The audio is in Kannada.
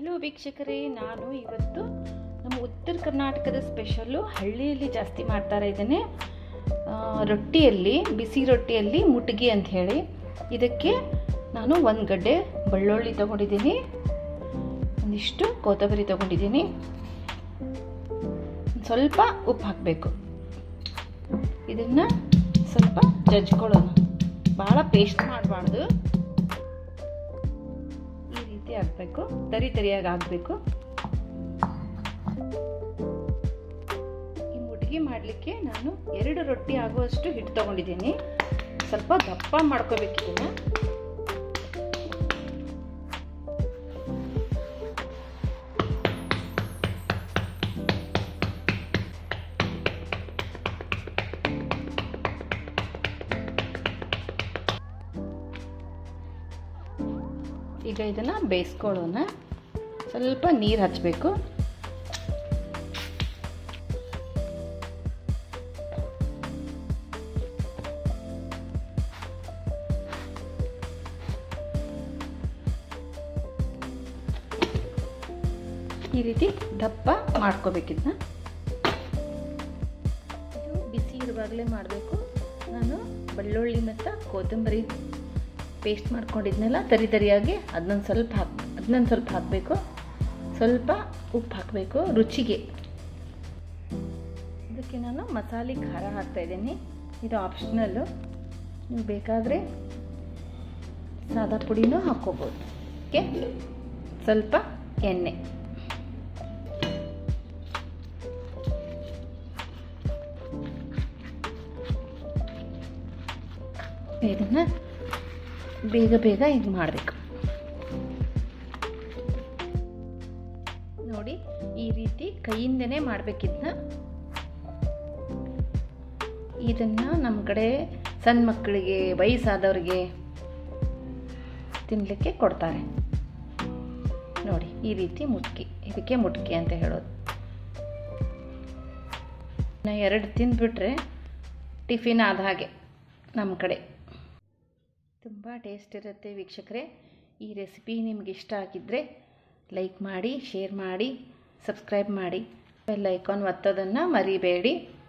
ಹಲೋ ವೀಕ್ಷಕರೇ ನಾನು ಇವತ್ತು ನಮ್ಮ ಉತ್ತರ ಕರ್ನಾಟಕದ ಸ್ಪೆಷಲ್ಲು ಹಳ್ಳಿಯಲ್ಲಿ ಜಾಸ್ತಿ ಮಾಡ್ತಾರೆ ಇದನ್ನೇ ಆ, ರೊಟ್ಟಿಯಲ್ಲಿ ಬಿಸಿ ರೊಟ್ಟಿಯಲ್ಲಿ ಮುಟ್ಗಿ ಅಂತ ಹೇಳಿ ಇದಕ್ಕೆ ನಾನು ಒಂದು ಗಡ್ಡೆ ಬೆಳ್ಳುಳ್ಳಿ ತೊಗೊಂಡಿದ್ದೀನಿ ಒಂದಿಷ್ಟು ಕೊತ್ತಂಬರಿ ತೊಗೊಂಡಿದ್ದೀನಿ ಒಂದ್ ಸ್ವಲ್ಪ ಉಪ್ಪು ಹಾಕಬೇಕು ಇದನ್ನು ಸ್ವಲ್ಪ ಜಜ್ಕೊಳ್ಳೋಣ ಭಾಳ ಪೇಸ್ಟ್ ಮಾಡಬಾರ್ದು ಈ ರೀತಿ ಆಗಬೇಕು ತರಿ ತರಿಯಾಗಿ ಆಗಬೇಕು ಈ ಮುಟ್ಗಿ ಮಾಡಲಿಕ್ಕೆ ನಾನು ಎರಡು ರೊಟ್ಟಿ ಆಗುವಷ್ಟು ಹಿಟ್ಟು ತೊಗೊಂಡಿದ್ದೀನಿ ಸ್ವಲ್ಪ ದಪ್ಪ ಮಾಡ್ಕೋಬೇಕು ಇದನ್ನು ಈಗ ಇದನ್ನು ಬೇಯಿಸ್ಕೊಳ್ಳೋಣ ಸ್ವಲ್ಪ ನೀರು ಹಚ್ಚಬೇಕು ಈ ರೀತಿ ದಪ್ಪ ಮಾಡ್ಕೋಬೇಕಿದ್ನ ಇದು ಬಿಸಿ ಇರುವಾಗಲೇ ಮಾಡಬೇಕು ನಾನು ಬೆಳ್ಳುಳ್ಳಿ ಮತ್ತು ಕೊತ್ತಂಬರಿ ಪೇಸ್ಟ್ ಮಾಡ್ಕೊಂಡಿದ್ನೆಲ್ಲ ತರಿ ತರಿಯಾಗಿ ಅದನ್ನೊಂದು ಸ್ವಲ್ಪ ಹಾಕ್ ಅದನ್ನೊಂದು ಸ್ವಲ್ಪ ಹಾಕಬೇಕು ಸ್ವಲ್ಪ ಉಪ್ಪು ಹಾಕಬೇಕು ರುಚಿಗೆ ಇದಕ್ಕೆ ನಾನು ಮಸಾಲೆ ಖಾರ ಹಾಕ್ತಾಯಿದ್ದೀನಿ ಇದು ಆಪ್ಷನಲ್ಲು ನೀವು ಬೇಕಾದರೆ ಸಾದಾ ಪುಡಿನೂ ಹಾಕ್ಕೋಬೋದು ಓಕೆ ಸ್ವಲ್ಪ ಎಣ್ಣೆ ಇದನ್ನು ಬೇಗ ಬೇಗ ಈಗ ಮಾಡಬೇಕು ನೋಡಿ ಈ ರೀತಿ ಕೈಯಿಂದನೇ ಮಾಡಬೇಕಿದ್ನ ಇದನ್ನು ನಮ್ಮ ಕಡೆ ಸಣ್ಣ ಮಕ್ಕಳಿಗೆ ವಯಸ್ಸಾದವ್ರಿಗೆ ತಿನ್ನಲಿಕ್ಕೆ ಕೊಡ್ತಾರೆ ನೋಡಿ ಈ ರೀತಿ ಮುಟ್ಕಿ ಇದಕ್ಕೆ ಮುಟ್ಕಿ ಅಂತ ಹೇಳೋದು ನಾ ಎರಡು ತಿಂದುಬಿಟ್ರೆ ಟಿಫಿನ್ ಆದ ಹಾಗೆ ನಮ್ಮ ಕಡೆ ತುಂಬ ಟೇಸ್ಟ್ ಇರುತ್ತೆ ವೀಕ್ಷಕರೇ ಈ ರೆಸಿಪಿ ನಿಮ್ಗೆ ಇಷ್ಟ ಆಗಿದ್ದರೆ ಲೈಕ್ ಮಾಡಿ ಶೇರ್ ಮಾಡಿ ಸಬ್ಸ್ಕ್ರೈಬ್ ಮಾಡಿ ಬೆಲ್ ಐಕಾನ್ ಒತ್ತೋದನ್ನು ಮರಿಬೇಡಿ